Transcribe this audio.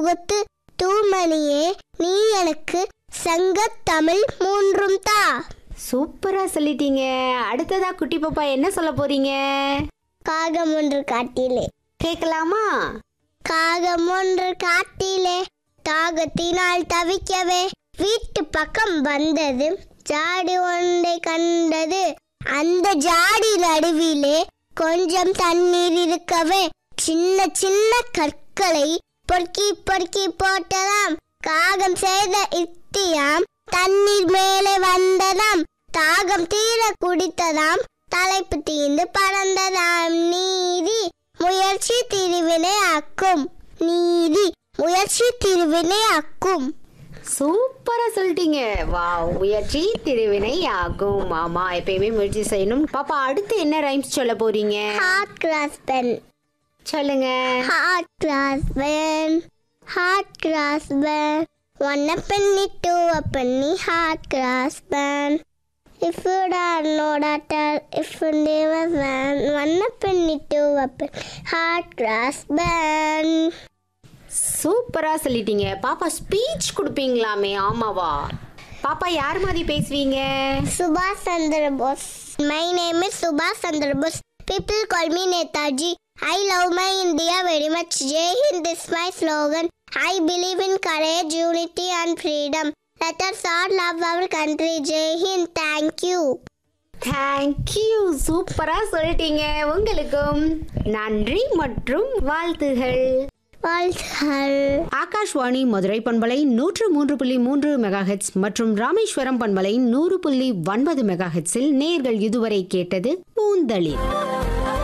முகத்து தூமணியே நீ எனக்கு சங்கத் தமிழ் மூன்றும் தா சூப்பரா சொல்லிட்டீங்க அடுத்ததா குட்டி பாப்பா என்ன சொல்ல போறீங்க காகம் ஒன்று காட்டிலே கேட்கலாமா காகம் ஒன்று காட்டிலே தாகத்தினால் தவிக்கவே வீட்டு பக்கம் வந்தது ஜாடி ஒன்றை கண்டது அந்த ஜாடி நடுவிலே கொஞ்சம் தண்ணீர் இருக்கவே சின்ன சின்ன கற்களை பொறுக்கி பொறுக்கி போட்டதாம் காகம் செய்த இத்தியாம் தண்ணீர் மேலே வந்ததாம் தாகம் தீர குடித்ததாம் தலைப்பு தீந்து பறந்ததாம் நீதி முயற்சி திருவினை ஆக்கும் நீதி முயற்சி திருவினை ஆக்கும் சூப்பரா சொல்லிட்டீங்க வா முயற்சி திருவினை ஆகும் ஆமா எப்பயுமே முயற்சி செய்யணும் பாப்பா அடுத்து என்ன ரைம்ஸ் சொல்ல போறீங்க ஹார்ட் கிராஸ் பென் சொல்லுங்க hot cross bun hot cross bun one a penny two penny hot cross bun If you don't know that, if you never van, one penny to a pen, hard grass band. சூப்பரா சொல்லிட்டீங்க பாப்பா speech கொடுப்பீங்களாமே ஆமாவா பாப்பா யார் மாதிரி பேசுவீங்க Subhash Chandra Bose. My name is Subhash Chandra Bose. People call me Netaji. I love my India very much. Jai Hind is my slogan. I believe in courage, unity and freedom. Let us all love our country. Jai Hind. Thank you. Thank you சூப்பரா சொல்லிட்டீங்க உங்களுக்கும் நன்றி மற்றும் வாழ்த்துகள் வாழ்த்துகள் ஆகாஷ்வாணி மதுரை பண்பலை நூற்று மூன்று புள்ளி மூன்று மெகாஹெட்ஸ் மற்றும் ராமேஸ்வரம் பண்பலை நூறு புள்ளி ஒன்பது மெகாஹெட்ஸில் நேர்கள் இதுவரை கேட்டது பூந்தளிர்